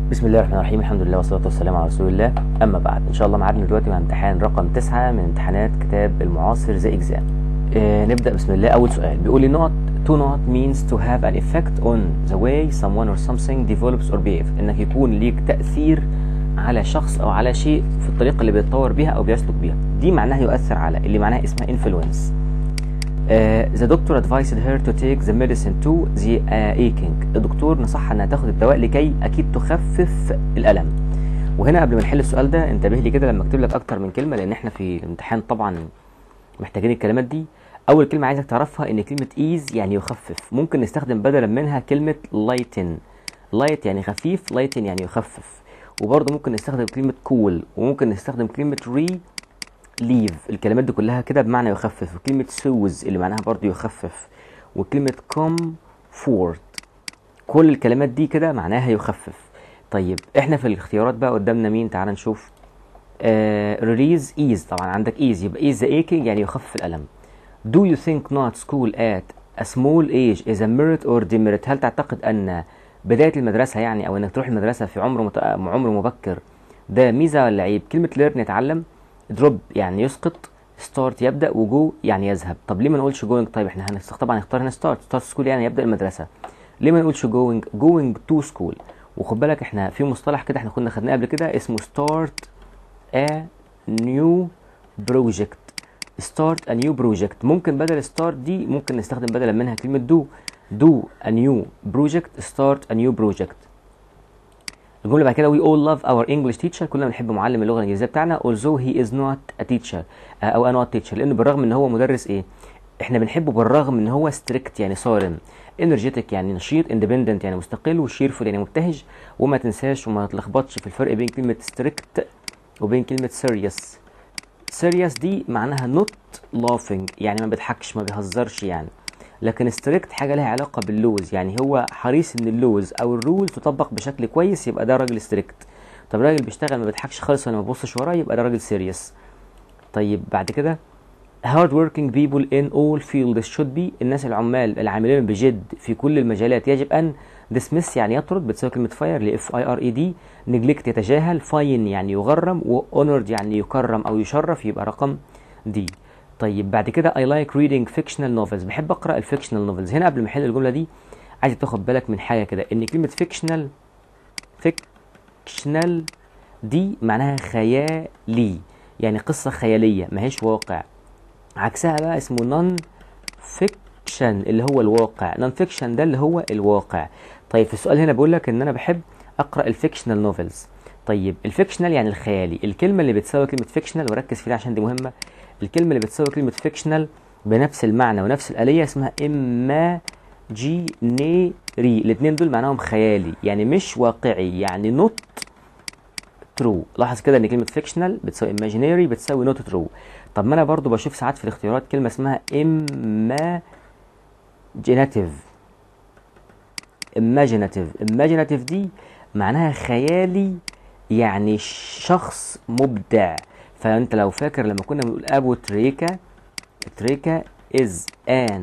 بسم الله الرحمن الرحيم الحمد لله والصلاة والسلام على رسول الله أما بعد إن شاء الله معادنا دلوقتي مع امتحان رقم تسعة من امتحانات كتاب المعاصر زي إكزام آه نبدأ بسم الله أول سؤال بيقول لي not to not means to have an effect on the way someone or something develops or behaves إنك يكون ليك تأثير على شخص أو على شيء في الطريقة اللي بيتطور بيها أو بيسلك بيها دي معناها يؤثر على اللي معناها اسمها influence Uh, the doctor advised her to take the medicine to the uh, aching الدكتور نصحها انها تاخد الدواء لكي اكيد تخفف الالم وهنا قبل ما نحل السؤال ده انتبه لي كده لما اكتب لك اكتر من كلمه لان احنا في الامتحان طبعا محتاجين الكلمات دي اول كلمه عايزك تعرفها ان كلمه ease يعني يخفف ممكن نستخدم بدلا منها كلمه lighten light يعني خفيف lighten يعني يخفف وبرضه ممكن نستخدم كلمه cool وممكن نستخدم كلمه re ليف الكلمات دي كلها كده بمعنى يخفف وكلمة سوز اللي معناها برضو يخفف وكلمة comfort كل الكلمات دي كده معناها يخفف طيب احنا في الاختيارات بقى قدامنا مين تعال نشوف ريليز uh, ease طبعا عندك ease يبقى ease the aching يعني يخفف الألم do you think not school at a small age is a merit or demerit هل تعتقد أن بداية المدرسة يعني أو إنك تروح المدرسة في عمر مت... عمر مبكر ده ميزة ولا عيب كلمة learn يتعلم دروب يعني يسقط ستارت يبدا وجو يعني يذهب طب ليه ما نقولش جوينج طيب احنا هنختار طبعا نختار هنا ستارت ستارت سكول يعني يبدا المدرسه ليه ما نقولش جوينج جوينج تو سكول وخد بالك احنا في مصطلح كده احنا كنا خدناه قبل كده اسمه ستارت ا نيو بروجكت ستارت ا نيو بروجكت ممكن بدل ستارت دي ممكن نستخدم بدلا منها كلمه دو دو ا نيو بروجكت ستارت ا نيو بروجكت الجمله بعد كده we all love our English teacher كلنا بنحب معلم اللغه الانجليزيه بتاعنا although he is not a teacher او not teacher لانه بالرغم ان هو مدرس ايه احنا بنحبه بالرغم ان هو strict يعني صارم energetic يعني نشيط independent يعني مستقل وشيرفul يعني مبتهج وما تنساش وما تلخبطش في الفرق بين كلمه strict وبين كلمه serious serious دي معناها not laughing يعني ما بيضحكش ما بيهزرش يعني لكن ستريكت حاجه لها علاقه باللوز يعني هو حريص ان اللوز او الرول تطبق بشكل كويس يبقى ده راجل ستريكت طب راجل بيشتغل ما بيضحكش خالص ولا ما بيبصش وراه يبقى ده راجل سيريس طيب بعد كده hard working people in all fields should be الناس العمال العاملين بجد في كل المجالات يجب ان dismiss يعني يطرد بتساوي كلمه فاير ل اف اي ار اي دي neglect يتجاهل فاين يعني يغرم و honored يعني يكرم او يشرف يبقى رقم دي طيب بعد كده I like reading fictional novels بحب اقرا الفيكشنال نوفلز هنا قبل ما احل الجمله دي عايزك تاخد بالك من حاجه كده ان كلمه فيكشنال فيكشنال دي معناها خيالي يعني قصه خياليه ما هيش واقع عكسها بقى اسمه نون فيكشن اللي هو الواقع نون فيكشن ده اللي هو الواقع طيب في السؤال هنا بيقول لك ان انا بحب اقرا الفيكشنال نوفلز طيب الفيكشنال يعني الخيالي الكلمه اللي بتساوي كلمه فيكشنال وركز فيها عشان دي مهمه الكلمة اللي بتساوي كلمة فيكشنال بنفس المعنى ونفس الآلية اسمها imaginary الاتنين دول معناهم خيالي يعني مش واقعي يعني not true لاحظ كده ان كلمة فيكشنال بتساوي imaginary بتساوي not true طب ما انا برضو بشوف ساعات في الاختيارات كلمة اسمها imaginative imaginative imaginative دي معناها خيالي يعني شخص مبدع فانت لو فاكر لما كنا بنقول ابو تريكا تريكا is an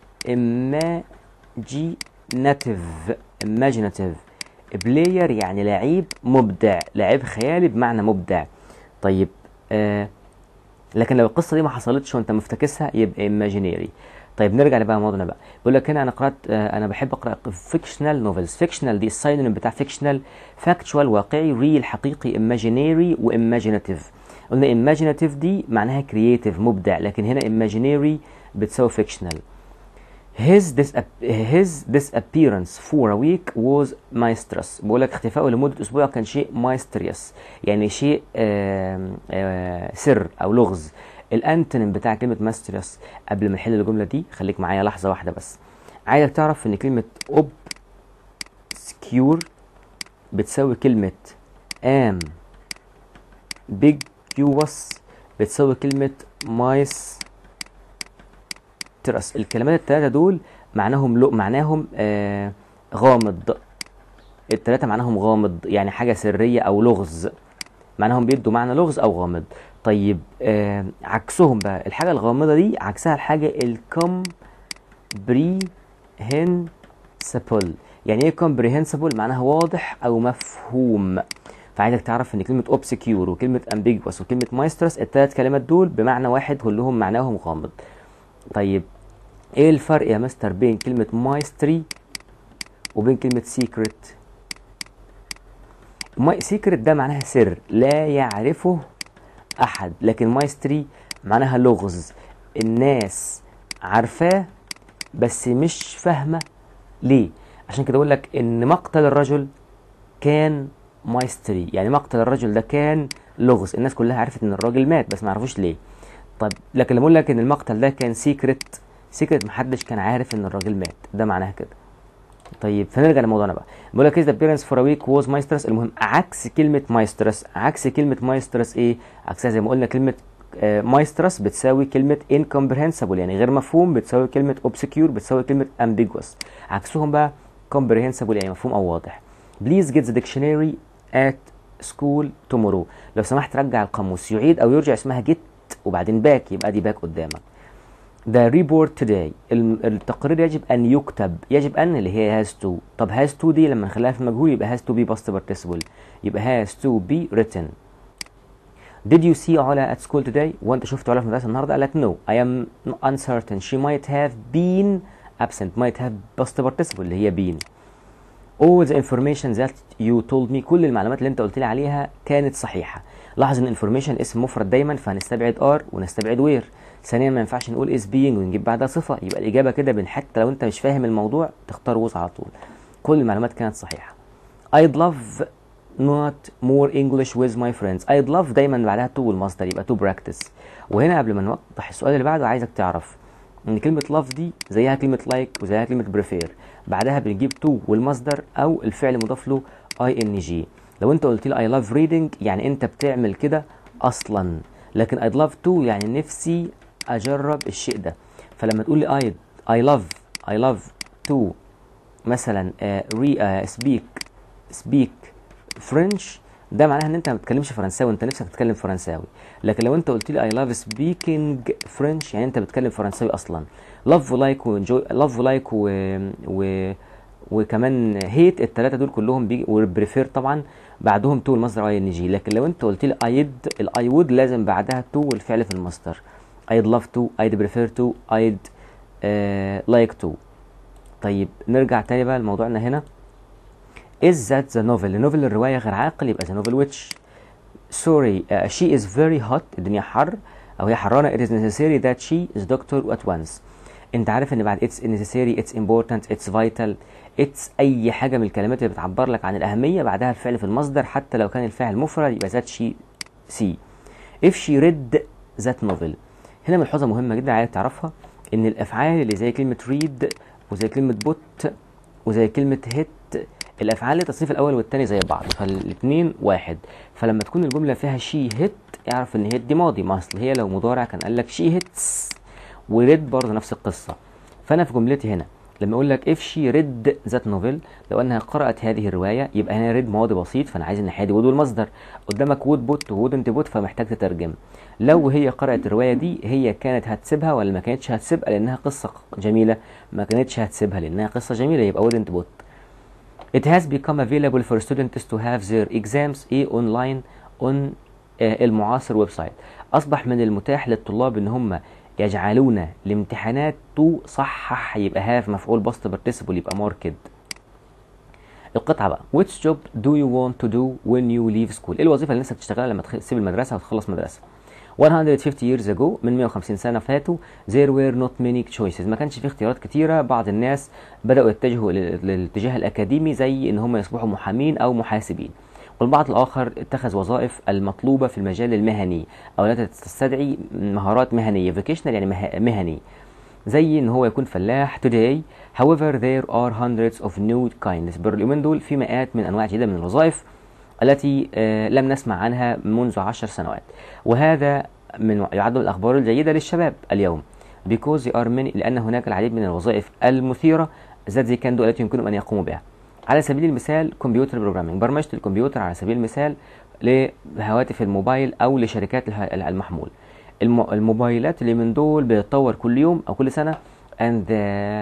imaginative imaginative بلاير يعني لعيب مبدع لعيب خيالي بمعنى مبدع طيب آه لكن لو القصه دي ما حصلتش وانت مفتكسها يبقى imaginary طيب نرجع لبقى موضوعنا بقى بيقول لك هنا انا قرات آه انا بحب اقرا فيكشنال نوفلز فيكشنال دي الساينونيم بتاع فيكشنال فاكتشوال واقعي ريل حقيقي imaginary وايماجيناتيف قلنا imaginative دي معناها creative مبدع لكن هنا imaginary بتساوي fictional his, his disappearance for a week was mysterious بقول لك اختفائه لمدة أسبوع كان شيء mysterious يعني شيء آآ آآ سر أو لغز الانتونيم بتاع كلمة mysterious قبل ما نحل الجملة دي خليك معايا لحظة واحدة بس عايزك تعرف إن كلمة obscure بتساوي كلمة am big كيوبس بتساوي كلمة مايس ترس الكلمات التلاتة دول معناهم لو معناهم آه غامض التلاتة معناهم غامض يعني حاجة سرية أو لغز معناهم بيدوا معنى لغز أو غامض طيب آه عكسهم بقى الحاجة الغامضة دي عكسها الحاجة الكم بري هن سبل يعني ايه comprehensible معناها واضح او مفهوم فعايزك تعرف ان كلمه obscure وكلمه ambiguous وكلمه maestros الثلاث كلمات دول بمعنى واحد كلهم معناهم غامض طيب ايه الفرق يا مستر بين كلمه maestry وبين كلمه secret سيكرت ده معناها سر لا يعرفه احد لكن مايستري معناها لغز الناس عارفاه بس مش فاهمه ليه عشان كده اقول لك ان مقتل الرجل كان مايستري يعني مقتل الرجل ده كان لغز الناس كلها عرفت ان الراجل مات بس ما عرفوش ليه طب لكن لما اقول لك ان المقتل ده كان سيكرت سيكرت محدش كان عارف ان الراجل مات ده معناها كده طيب فنرجع لموضوعنا بقى بقول لك ذا بيرنتس فور ويك ووز مايسترس المهم عكس كلمه مايسترس عكس كلمه مايسترس ايه عكسها زي ما قلنا كلمه مايسترس بتساوي كلمة incomprehensible يعني غير مفهوم بتساوي كلمة obscure بتساوي كلمة ambiguous عكسهم بقى comprehensible يعني مفهوم أو واضح Please get the dictionary at school tomorrow لو سمحت رجع القاموس يعيد أو يرجع اسمها get وبعدين باك يبقى دي باك قدامك The report today التقرير يجب أن يكتب يجب أن اللي هي has to طب has to دي لما نخليها في المجهول يبقى has to be past participle يبقى has to be written Did you see علا at school today وانت شفت علا في المدرسة النهاردة قالت no I am uncertain she might have been absent might have past participle اللي هي been all the information that you told me كل المعلومات اللي انت قلت لي عليها كانت صحيحة لاحظ ان information اسم مفرد دايما فهنستبعد are ونستبعد where ثانيا ما ينفعش نقول is being ونجيب بعدها صفة يبقى الإجابة كده بين حتى لو أنت مش فاهم الموضوع تختار was على طول كل المعلومات كانت صحيحة I'd love not more English with my friends I'd love دايما بعدها to والمصدر يبقى to practice وهنا قبل ما نوضح السؤال اللي بعده عايزك تعرف ان كلمة love دي زيها كلمة like وزيها كلمة prefer بعدها بنجيب to والمصدر او الفعل مضاف له ing لو انت قلت لي I love reading يعني انت بتعمل كده اصلا لكن I'd love to يعني نفسي اجرب الشيء ده فلما تقول لي I I love I love to مثلا uh, re, uh, speak speak French ده معناها ان انت ما بتتكلمش فرنساوي انت نفسك تتكلم فرنساوي لكن لو انت قلت لي I love speaking French يعني انت بتتكلم فرنساوي اصلا love ولايك وانجوي love ولايك و, و وكمان هيت الثلاثه دول كلهم بيجي وبريفير طبعا بعدهم تو المصدر اي ان جي لكن لو انت قلت لي ايد الاي وود لازم بعدها تو والفعل في المصدر I'd love to I'd prefer to I'd uh, like to طيب نرجع تاني بقى لموضوعنا هنا is that the novel النوفل الرواية غير عاقل يبقى the novel which sorry uh, she is very hot الدنيا حر أو هي حرانة it is necessary that she is doctor at once انت عارف ان بعد it's necessary it's important it's vital it's اي حاجة من الكلمات اللي بتعبر لك عن الأهمية بعدها الفعل في المصدر حتى لو كان الفاعل مفرد يبقى that she see if she read that novel هنا ملحوظه مهمه جدا عايز تعرفها ان الافعال اللي زي كلمه ريد وزي كلمه بوت وزي كلمه هيت الافعال التصريف الاول والثاني زي بعض فالاثنين واحد فلما تكون الجمله فيها شي هيت اعرف ان هيت دي ماضي ما اصل هي لو مضارع كان قال لك شي هيتس وريد برضه نفس القصه فانا في جملتي هنا لما اقول لك if she read that novel لو انها قرات هذه الروايه يبقى هنا ريد ماضي بسيط فانا عايز الناحيه دي وود والمصدر قدامك وود بوت وودنت بوت فمحتاج تترجم لو هي قرات الروايه دي هي كانت هتسيبها ولا ما كانتش هتسيبها لانها قصه جميله ما كانتش هتسيبها لانها قصه جميله يبقى wouldn't بوت It has become available for students to have their exams ايه online on آه المعاصر ويب سايت اصبح من المتاح للطلاب ان هم يجعلون الامتحانات تو صحح يبقى هاف مفعول باست participle يبقى ماركد القطعه بقى which job do you want to do when you leave school ايه الوظيفه اللي نفسك تشتغلها لما تسيب المدرسه وتخلص مدرسه 150 years ago من 150 سنه فاتوا there were not many choices ما كانش في اختيارات كتيره بعض الناس بداوا يتجهوا للاتجاه الاكاديمي زي ان هم يصبحوا محامين او محاسبين والبعض الآخر اتخذ وظائف المطلوبة في المجال المهني أو التي تستدعي مهارات مهنية vocational يعني مهني زي ان هو يكون فلاح today however there are hundreds of new kinds اليومين دول في مئات من انواع جديده من الوظائف التي آه لم نسمع عنها منذ عشر سنوات وهذا من يعد من الاخبار الجيده للشباب اليوم because there are many لان هناك العديد من الوظائف المثيره that they can do التي يمكنهم ان يقوموا بها على سبيل المثال كمبيوتر بروجرامينج برمجه الكمبيوتر على سبيل المثال لهواتف الموبايل او لشركات المحمول الموبايلات اللي من دول بتتطور كل يوم او كل سنه and the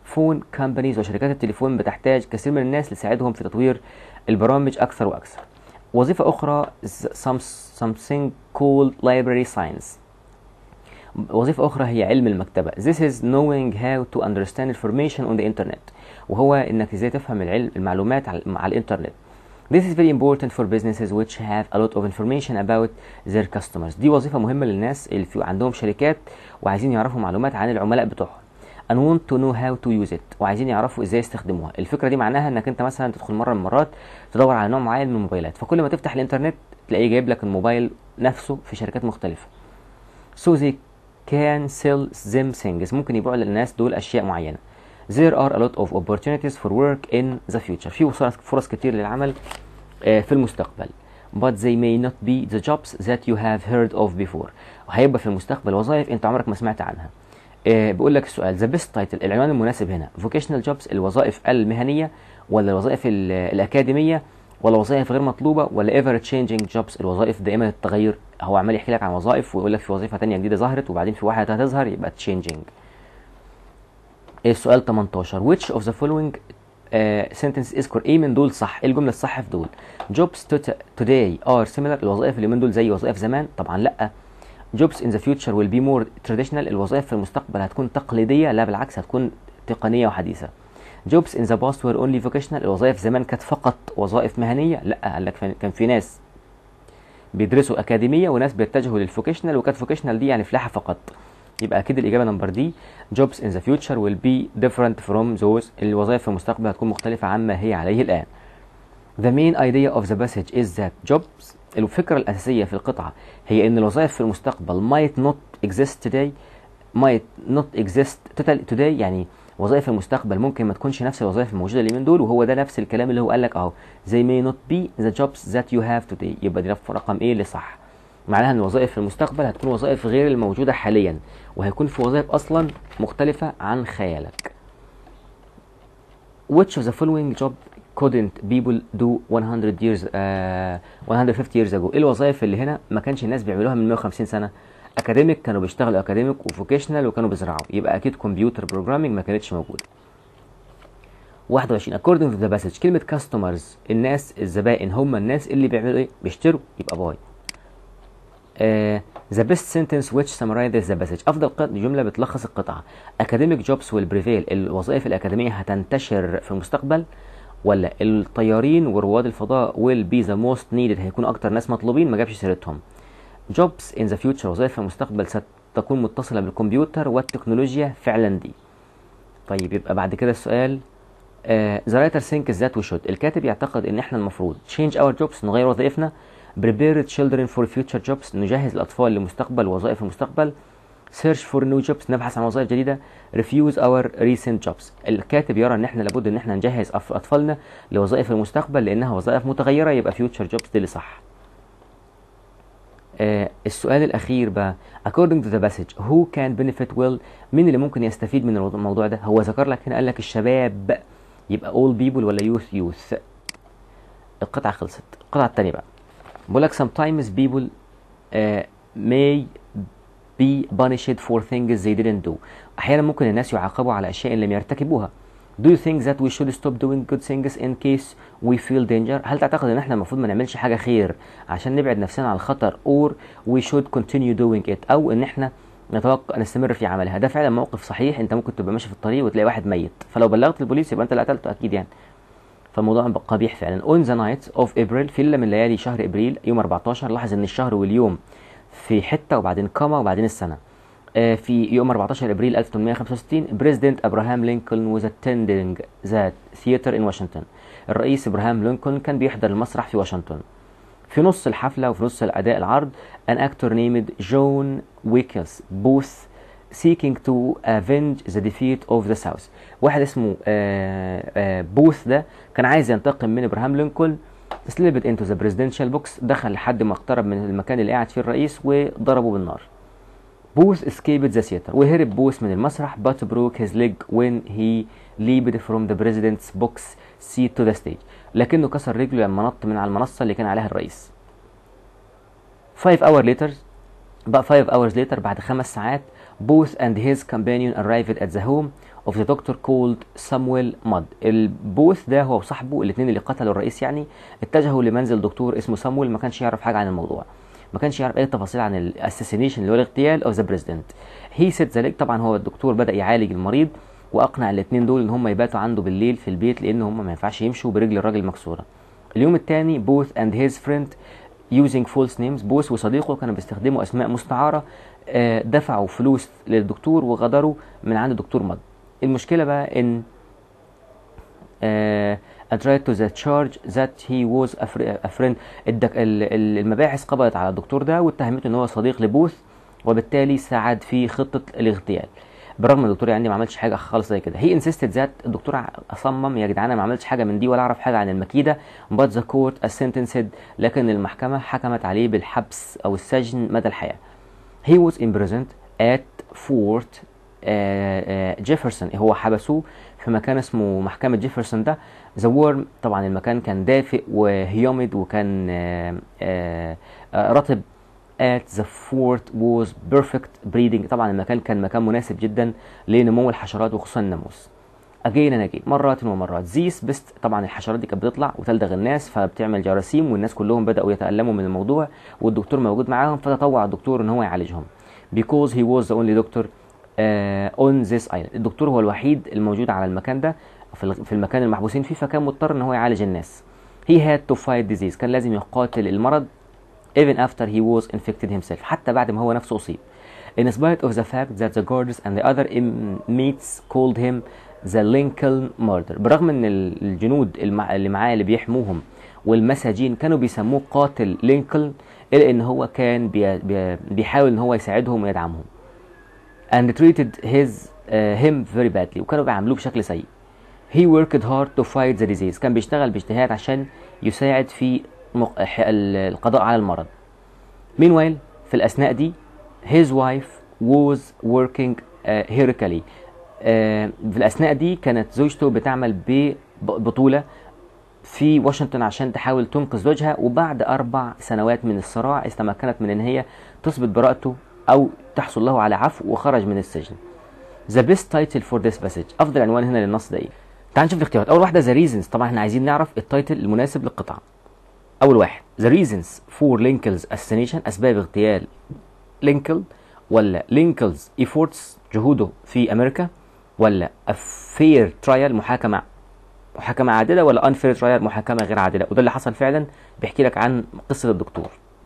فون كامبانيز وشركات التليفون بتحتاج كثير من الناس لتساعدهم في تطوير البرامج أكثر وأكثر وظيفة أخرى something called library science وظيفة أخرى هي علم المكتبة This is knowing how to understand information on the internet وهو إنك إزاي تفهم العلم المعلومات على, على الإنترنت This is very important for businesses which have a lot of information about their customers. دي وظيفة مهمة للناس اللي في عندهم شركات وعايزين يعرفوا معلومات عن العملاء بتوعهم. and want to know how to use it وعايزين يعرفوا ازاي يستخدموها. الفكرة دي معناها انك انت مثلا تدخل مرة من المرات تدور على نوع معين من الموبايلات، فكل ما تفتح الانترنت تلاقيه جايب لك الموبايل نفسه في شركات مختلفة. So they can sell them things ممكن يبيعوا للناس دول اشياء معينة. There are a lot of opportunities for work in the future. في فرص فرص كتير للعمل آه، في المستقبل. But they may not be the jobs that you have heard of before. وهيبقى في المستقبل وظائف انت عمرك ما سمعت عنها. آه، بيقول لك السؤال the best title العنوان المناسب هنا vocational jobs الوظائف المهنية ولا الوظائف ال- الأكاديمية ولا وظائف غير مطلوبة ولا ever changing jobs الوظائف دائمة التغير هو عمال يحكي لك عن وظائف ويقول لك في وظيفة تانية جديدة ظهرت وبعدين في واحدة هتظهر يبقى changing السؤال 18 which of the following uh, sentence is correct ايه من دول صح ايه الجمله الصح في دول jobs to today are similar الوظائف اللي من دول زي وظائف زمان طبعا لا jobs in the future will be more traditional الوظائف في المستقبل هتكون تقليديه لا بالعكس هتكون تقنيه وحديثه jobs in the past were only vocational الوظائف زمان كانت فقط وظائف مهنيه لا قال لك فين- كان في ناس بيدرسوا اكاديميه وناس بيتجهوا للفوكيشنال وكانت فوكيشنال دي يعني فلاحه فقط يبقى اكيد الاجابه نمبر دي jobs in the future will be different from those الوظائف في المستقبل هتكون مختلفة عما هي عليه الآن The main idea of the passage is that jobs الفكرة الأساسية في القطعة هي إن الوظائف في المستقبل might not exist today might not exist total- today يعني وظائف المستقبل ممكن ما تكونش نفس الوظائف الموجودة اللي من دول وهو ده نفس الكلام اللي هو قال لك أهو they may not be the jobs that you have today يبقى دي رقم إيه اللي صح معناها ان الوظائف في المستقبل هتكون وظائف غير الموجوده حاليا وهيكون في وظائف اصلا مختلفه عن خيالك which of the following job couldn't people do 100 years uh, 150 years ago ايه الوظائف اللي هنا ما كانش الناس بيعملوها من 150 سنه اكاديميك كانوا بيشتغلوا اكاديميك وفوكيشنال وكانوا بيزرعوا يبقى اكيد كمبيوتر بروجرامينج ما كانتش موجوده 21 according to the passage كلمه customers الناس الزبائن هم الناس اللي بيعملوا ايه بيشتروا يبقى باي آه، the best sentence which summarizes the passage افضل قط- جمله بتلخص القطعه academic jobs will prevail الوظائف الاكاديميه هتنتشر في المستقبل ولا الطيارين ورواد الفضاء will be the most needed هيكونوا اكتر ناس مطلوبين ما جابش سيرتهم jobs in the future وظائف في المستقبل ستكون متصله بالكمبيوتر والتكنولوجيا فعلا دي طيب يبقى بعد كده السؤال آه، the writer thinks that we should الكاتب يعتقد ان احنا المفروض change our jobs نغير وظائفنا prepare children for future jobs نجهز الاطفال لمستقبل وظائف المستقبل search for new jobs نبحث عن وظائف جديده refuse our recent jobs الكاتب يرى ان احنا لابد ان احنا نجهز أف- اطفالنا لوظائف المستقبل لانها وظائف متغيره يبقى future jobs دي اللي صح آه السؤال الأخير بقى according to the passage who can benefit well مين اللي ممكن يستفيد من الموضوع- الموضوع ده هو ذكر لك هنا قال لك الشباب يبقى all people ولا youth youth القطعة خلصت القطعة التانية بقى بقول لك sometimes people uh, may be punished for things they didn't do أحيانا ممكن الناس يعاقبوا على أشياء لم يرتكبوها Do you think that we should stop doing good things in case we feel danger؟ هل تعتقد ان احنا المفروض ما نعملش حاجة خير عشان نبعد نفسنا عن الخطر or we should continue doing it او ان احنا نتوقع نستمر في عملها ده فعلا موقف صحيح انت ممكن تبقى ماشي في الطريق وتلاقي واحد ميت فلو بلغت البوليس يبقى انت اللي قتلته اكيد يعني فالموضوع بقى قبيح فعلا on the night of April في ليلة من ليالي شهر ابريل يوم 14 لاحظ ان الشهر واليوم في حتة وبعدين كاما وبعدين السنة آه، في يوم 14 ابريل 1865 بريزيدنت ابراهام لينكولن was attending the theater in Washington الرئيس ابراهام لينكولن كان بيحضر المسرح في واشنطن في نص الحفلة وفي نص الأداء العرض an actor named John Wilkes Booth seeking to avenge the defeat of the South واحد اسمه آه آه بوث ده كان عايز ينتقم من ابراهام لينكولن slipped into the presidential box دخل لحد ما اقترب من المكان اللي قاعد فيه الرئيس وضربه بالنار بوث escaped the theater وهرب بوث من المسرح but broke his leg when he leaped from the president's box seat to the stage لكنه كسر رجله لما نط من على المنصة اللي كان عليها الرئيس 5 hour later بقى 5 hours later بعد خمس ساعات both and his companion arrived at the home of the doctor called Samuel Mudd البوث ده هو وصاحبه الاثنين اللي قتلوا الرئيس يعني اتجهوا لمنزل دكتور اسمه سامويل ما كانش يعرف حاجه عن الموضوع ما كانش يعرف اي تفاصيل عن الاساسينيشن اللي هو الاغتيال اوف ذا بريزيدنت هي سيت ذلك طبعا هو الدكتور بدا يعالج المريض واقنع الاثنين دول ان هم يباتوا عنده بالليل في البيت لان هم ما ينفعش يمشوا برجل الراجل مكسوره اليوم الثاني بوث اند هيز فريند using false names بوث وصديقه كانوا بيستخدموا اسماء مستعاره آه، دفعوا فلوس للدكتور وغدروا من عند دكتور مد المشكله بقى ان uh, tried to the charge that he was a fr- a friend الدك- ال- ال- المباحث قبضت على الدكتور ده واتهمته ان هو صديق لبوث وبالتالي ساعد في خطه الاغتيال بالرغم ان الدكتور يعني ما عملش حاجه خالص زي كده هي انسيستد ذات الدكتور ع- اصمم يا جدعان انا ما عملتش حاجه من دي ولا اعرف حاجه عن المكيده but the court sentenced لكن المحكمه حكمت عليه بالحبس او السجن مدى الحياه he was imprisoned at Fort جيفرسون هو حبسوه في مكان اسمه محكمة جيفرسون ده ذا وورم طبعا المكان كان دافئ وهيوميد وكان آه، آه، آه، رطب at the fort was perfect breeding طبعا المكان كان مكان مناسب جدا لنمو الحشرات وخصوصا الناموس اجين انا اجين مرات ومرات زيس بست طبعا الحشرات دي كانت بتطلع وتلدغ الناس فبتعمل جراثيم والناس كلهم بداوا يتالموا من الموضوع والدكتور موجود معاهم فتطوع الدكتور ان هو يعالجهم because he was the only doctor uh, on this island الدكتور هو الوحيد الموجود على المكان ده في ال- في المكان المحبوسين فيه فكان مضطر ان هو يعالج الناس he had to fight disease كان لازم يقاتل المرض even after he was infected himself حتى بعد ما هو نفسه أصيب in spite of the fact that the guards and the other inmates called him the Lincoln murder برغم ان ال- الجنود المع- اللي معاه اللي بيحموهم والمساجين كانوا بيسموه قاتل لينكولن الا ان هو كان بي بي بيحاول ان هو يساعدهم ويدعمهم and treated his uh, him very badly وكانوا بيعاملوه بشكل سيء he worked hard to fight the disease كان بيشتغل باجتهاد عشان يساعد في مق... ح- ال- القضاء على المرض meanwhile في الأثناء دي his wife was working uh, heroically uh, في الأثناء دي كانت زوجته بتعمل ببطولة في واشنطن عشان تحاول تنقذ زوجها وبعد أربع سنوات من الصراع استمكنت من إن هي تثبت براءته أو تحصل له على عفو وخرج من السجن. The best title for this passage أفضل عنوان هنا للنص ده إيه؟ تعال نشوف الاختيارات أول واحدة the reasons طبعا احنا عايزين نعرف التايتل المناسب للقطعة. أول واحد the reasons for Lincoln's assassination أسباب اغتيال لينكولن ولا لينكولنز efforts جهوده في أمريكا ولا a fair trial محاكمة محاكمة عادلة ولا unfair trial محاكمة غير عادلة وده اللي حصل فعلا بيحكي لك عن قصة الدكتور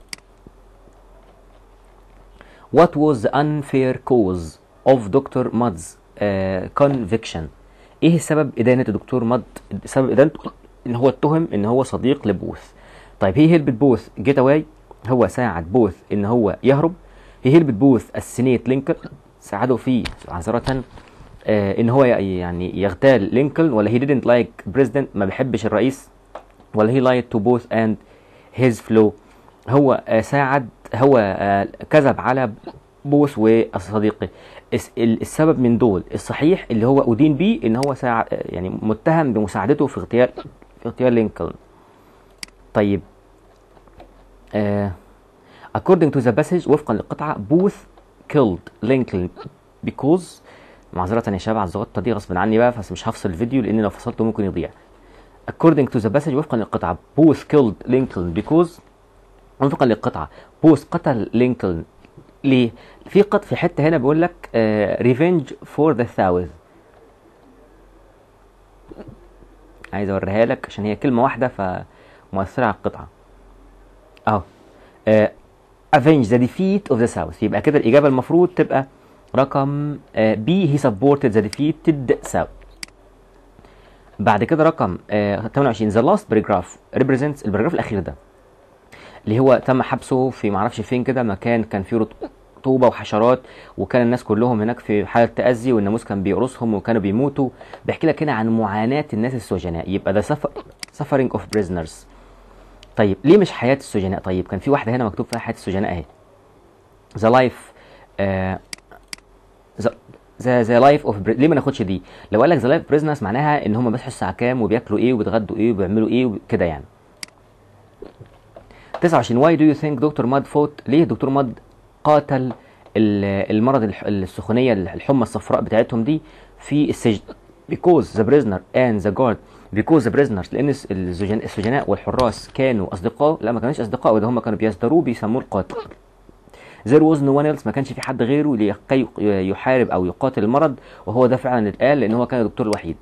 What was the unfair cause of Dr. Mudd's uh, conviction ايه سبب ادانة الدكتور مد سبب ادانته ان هو اتهم ان هو صديق لبوث طيب هي هيلبت بوث جيت اواي هو ساعد بوث ان هو يهرب هي هيلبت بوث السنيت لينكولن ساعده فيه عذرة آه ان هو ي- يعني يغتال لينكولن ولا he didn't like president ما بيحبش الرئيس ولا he lied to both and his flow هو آه ساعد هو آه كذب على بوث وصديقه الس- ال- السبب من دول الصحيح اللي هو أدين بيه ان هو ساعد يعني متهم بمساعدته في اغتيال في اغتيال لينكولن طيب آه according to the passage وفقا للقطعة بوث killed لينكولن because معذرة يا شباب على الزغطة دي غصب عني بقى بس مش هفصل الفيديو لان لو فصلته ممكن يضيع according to the passage وفقا للقطعة بوث killed لينكولن because وفقا للقطعة بوث قتل لينكولن ليه؟ في قط في حتة هنا بيقول لك ريفنج فور ذا ثاوث عايز اوريها لك عشان هي كلمة واحدة فمؤثرة على القطعة اهو avenge the defeat of the south يبقى كده الإجابة المفروض تبقى رقم بي he supported the defeated south بعد كده رقم آه 28 the last paragraph represents البراجراف الأخير ده اللي هو تم حبسه في معرفش فين كده مكان كان فيه رطوبة وحشرات وكان الناس كلهم هناك في حالة تأذي والناموس كان بيقرصهم وكانوا بيموتوا بيحكي لك هنا عن معاناة الناس السجناء يبقى ده suffer- suffering of prisoners طيب ليه مش حياة السجناء طيب كان في واحدة هنا مكتوب فيها حياة السجناء اهي the life آه the the, the life of Bri- ليه ما ناخدش دي لو قال لك the life prisoners معناها ان هم بيصحوا الساعة كام وبياكلوا ايه وبيتغدوا ايه وبيعملوا ايه كده يعني 29 why do you think دكتور ماد فوت ليه دكتور ماد قاتل ال- المرض الح- السخونيه الحمى الصفراء بتاعتهم دي في السجن because the prisoner and the guard because the prisoners لان الس- السجن- السجناء والحراس كانوا اصدقاء لا ما كانوش اصدقاء وده هم كانوا بيصدروه بيسموه القاتل there was no one else ما كانش في حد غيره لكي يحارب او يقاتل المرض وهو ده فعلا اللي اتقال لان هو كان الدكتور الوحيد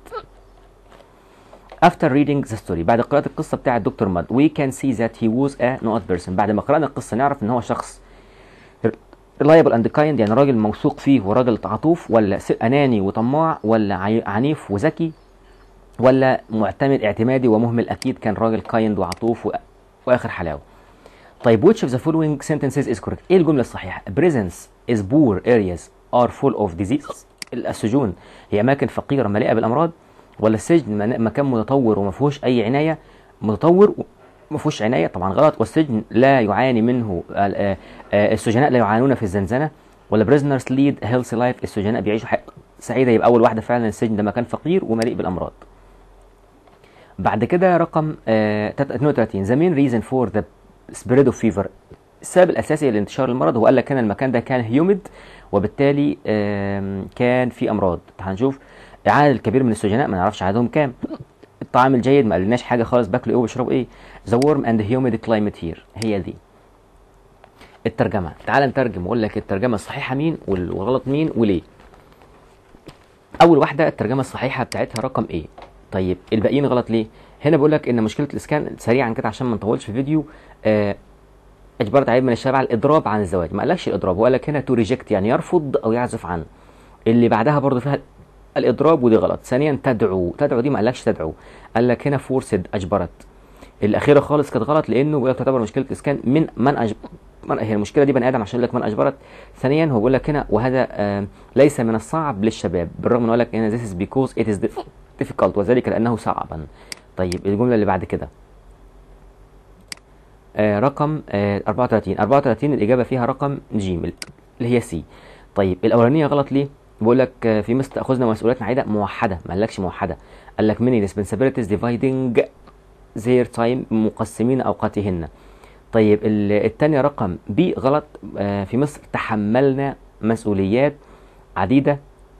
After reading the story بعد قراءة القصة بتاعة دكتور ماد we can see that he was a not person بعد ما قرأنا القصة نعرف ان هو شخص reliable and kind يعني راجل موثوق فيه وراجل عطوف ولا س- أناني وطماع ولا عي- عنيف وذكي ولا معتمد اعتمادي ومهمل أكيد كان راجل كايند وعطوف و... وآخر حلاوة طيب which of the following sentences is correct ايه الجملة الصحيحة prisons is poor areas are full of disease السجون هي أماكن فقيرة مليئة بالأمراض ولا السجن من- مكان متطور وما فيهوش أي عناية متطور وما فيهوش عناية طبعا غلط والسجن لا يعاني منه ال- آه، آه، السجناء لا يعانون في الزنزانة ولا prisoners lead healthy life السجناء بيعيشوا حياة سعيدة يبقى أول واحدة فعلا السجن ده مكان فقير ومليء بالأمراض بعد كده رقم آه 32 the main reason for the spread of fever السبب الاساسي لانتشار المرض هو قال لك هنا المكان ده كان هيوميد وبالتالي آم، كان في امراض هنشوف العدد الكبير من السجناء ما نعرفش عددهم كام الطعام الجيد ما قالناش حاجه خالص باكلوا ايه وبيشربوا ايه the warm and humid climate here هي دي الترجمه تعال نترجم واقول لك الترجمه الصحيحه مين وال- والغلط مين وليه اول واحده الترجمه الصحيحه بتاعتها رقم ايه طيب الباقيين غلط ليه هنا بقول لك ان مشكله الاسكان سريعا كده عشان ما نطولش في الفيديو آه اجبرت عدد من الشباب على الاضراب عن الزواج ما قالكش الاضراب هو قال لك هنا تو ريجكت يعني يرفض او يعزف عنه اللي بعدها برضه فيها الاضراب ودي غلط ثانيا تدعو تدعو دي ما قالكش تدعو قال لك هنا فورسد اجبرت الاخيره خالص كانت غلط لانه بيقول لك تعتبر مشكله الاسكان من من أجب... من هي المشكله دي بني ادم عشان يقول لك من اجبرت ثانيا هو بيقول لك هنا وهذا آه ليس من الصعب للشباب بالرغم من قال لك هنا this is because it is difficult وذلك لانه صعبا طيب الجمله اللي بعد كده آه رقم آه 34 34 الاجابه فيها رقم جيم اللي هي سي طيب الاولانيه غلط ليه بيقول لك آه، في مثل تاخذنا مسؤوليات عاده موحده ما قالكش موحده قال لك many responsibilities dividing their time مقسمين اوقاتهن طيب ال- التانية رقم بي غلط آه، في مصر تحملنا مسؤوليات عديدة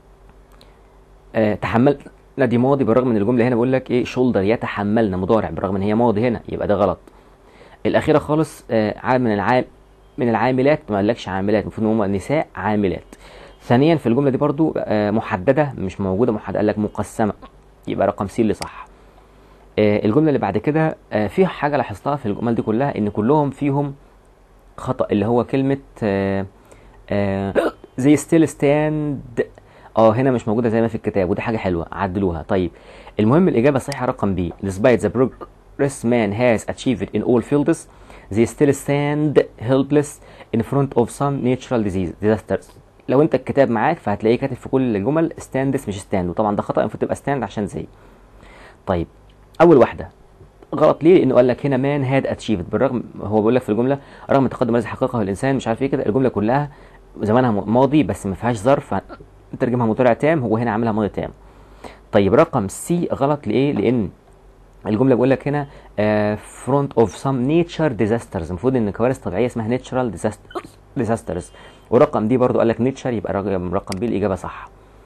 آه، تحملنا دي ماضي بالرغم من الجملة هنا بقول لك ايه شولدر يتحملنا مضارع بالرغم ان هي ماضي هنا يبقى ده غلط الأخيرة خالص آه، عام من العام من العاملات ما قالكش عاملات المفروض ان هم نساء عاملات ثانيا في الجملة دي برضو آه، محددة مش موجودة محددة قال لك مقسمة يبقى رقم سي اللي صح آه، الجمله اللي بعد كده آه، في حاجه لاحظتها في الجمل دي كلها ان كلهم فيهم خطا اللي هو كلمه آه، آه، زي ستيل ستاند اه هنا مش موجوده زي ما في الكتاب ودي حاجه حلوه عدلوها طيب المهم الاجابه الصحيحه رقم بي despite the progress man has achieved in all fields they still stand helpless in front of some natural disease disasters لو انت الكتاب معاك فهتلاقيه كاتب في كل الجمل ستاندس مش ستاند وطبعا ده خطا المفروض تبقى ستاند عشان زي طيب اول واحده غلط ليه لانه قال لك هنا مان هاد اتشيفد بالرغم هو بيقول لك في الجمله رغم التقدم الذي حققه الانسان مش عارف ايه كده الجمله كلها زمانها م- ماضي بس ما فيهاش ظرف نترجمها مضارع تام هو هنا عاملها ماضي تام طيب رقم سي غلط لايه لان الجمله بيقول لك هنا فرونت اوف سم نيتشر ديزاسترز المفروض ان كوارث طبيعيه اسمها نيتشرال ديزاسترز ورقم دي برضو قال لك نيتشر يبقى رقم رقم بي الاجابه صح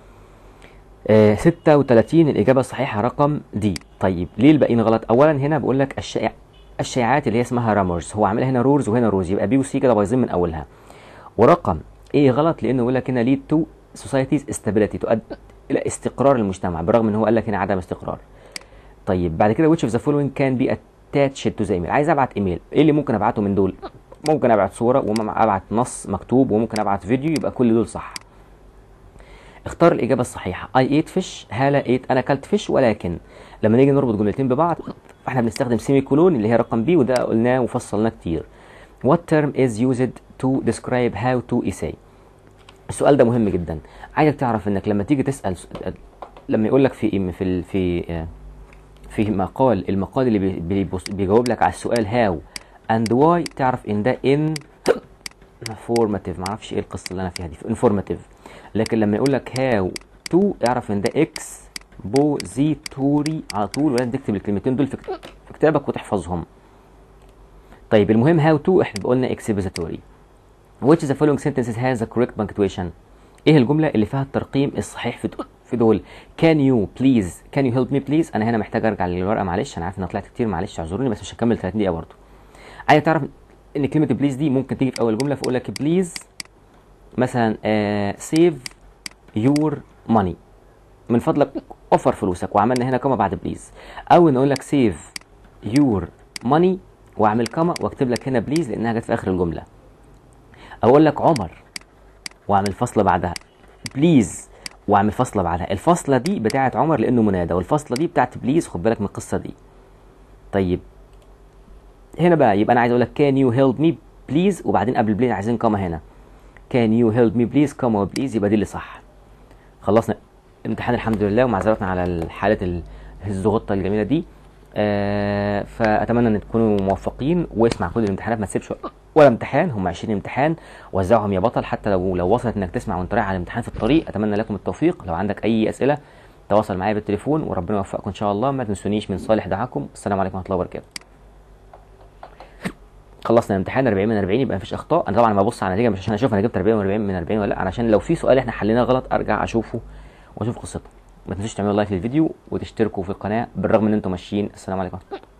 آه 36 الإجابة الصحيحة رقم دي طيب ليه الباقيين غلط أولا هنا بقول لك الشائع الشائعات اللي هي اسمها رامرز هو عاملها هنا رورز وهنا روز يبقى بي وسي كده بايظين من أولها ورقم ايه غلط لأنه بيقول لك هنا ليد تو سوسايتيز استابيليتي تؤدي إلى استقرار المجتمع بالرغم إن هو قال لك هنا عدم استقرار طيب بعد كده which of the following can be attached to the email عايز ابعت ايميل ايه اللي ممكن ابعته من دول ممكن ابعت صورة وممكن ابعت نص مكتوب وممكن ابعت فيديو يبقى كل دول صح اختار الإجابة الصحيحة I ate fish هالة ate أنا أكلت فيش ولكن لما نيجي نربط جملتين ببعض فاحنا بنستخدم سيمي كولون اللي هي رقم بي وده قلناه وفصلناه كتير What term is used to describe how to essay السؤال ده مهم جدا عايزك تعرف انك لما تيجي تسأل س- لما يقول لك في في ال- في آه، في مقال المقال اللي بي- بيبص- بيجاوب لك على السؤال how and why تعرف ان ده in informative معرفش ايه القصه اللي انا فيها دي informative لكن لما يقول لك هاو تو اعرف ان ده اكس بوزيتوري على طول ولازم تكتب الكلمتين دول في كت- في كتابك وتحفظهم طيب المهم هاو تو احنا قلنا اكسبوزيتوري which of the following sentences has the correct punctuation ايه الجمله اللي فيها الترقيم الصحيح في في دول كان يو بليز كان يو هيلب مي بليز انا هنا محتاج ارجع للورقه معلش انا عارف ان أنا طلعت كتير معلش اعذروني بس مش هكمل 30 دقيقه برضه عايز تعرف ان كلمه بليز دي ممكن تيجي في اول جمله فاقول لك بليز مثلا سيف يور ماني من فضلك اوفر فلوسك وعملنا هنا كما بعد بليز او نقول لك سيف يور ماني واعمل كما واكتب لك هنا بليز لانها جت في اخر الجمله اقول لك عمر واعمل فاصله بعدها بليز واعمل فاصله بعدها الفاصله دي بتاعه عمر لانه منادى والفاصله دي بتاعه بليز خد بالك من القصه دي طيب هنا بقى يبقى انا عايز اقول لك كان يو هيلب مي بليز وبعدين قبل بليز عايزين كما هنا كان يو هيلب مي بليز كما بليز يبقى دي اللي صح خلصنا امتحان الحمد لله ومعذرتنا على حاله الزغطه الجميله دي آه فاتمنى ان تكونوا موفقين واسمع كل الامتحانات ما تسيبش ولا امتحان هم 20 امتحان وزعهم يا بطل حتى لو لو وصلت انك تسمع وانت رايح على الامتحان في الطريق اتمنى لكم التوفيق لو عندك اي اسئله تواصل معايا بالتليفون وربنا يوفقكم ان شاء الله ما تنسونيش من صالح دعاكم السلام عليكم ورحمه الله وبركاته خلصنا الامتحان 40 من 40 يبقى مفيش اخطاء انا طبعا ما ببص على النتيجه مش عشان اشوف انا جبت 40 من 40 من 40 ولا لا علشان لو في سؤال احنا حليناه غلط ارجع اشوفه واشوف قصته ما تنسوش تعملوا لايك للفيديو وتشتركوا في القناه بالرغم ان انتم ماشيين السلام عليكم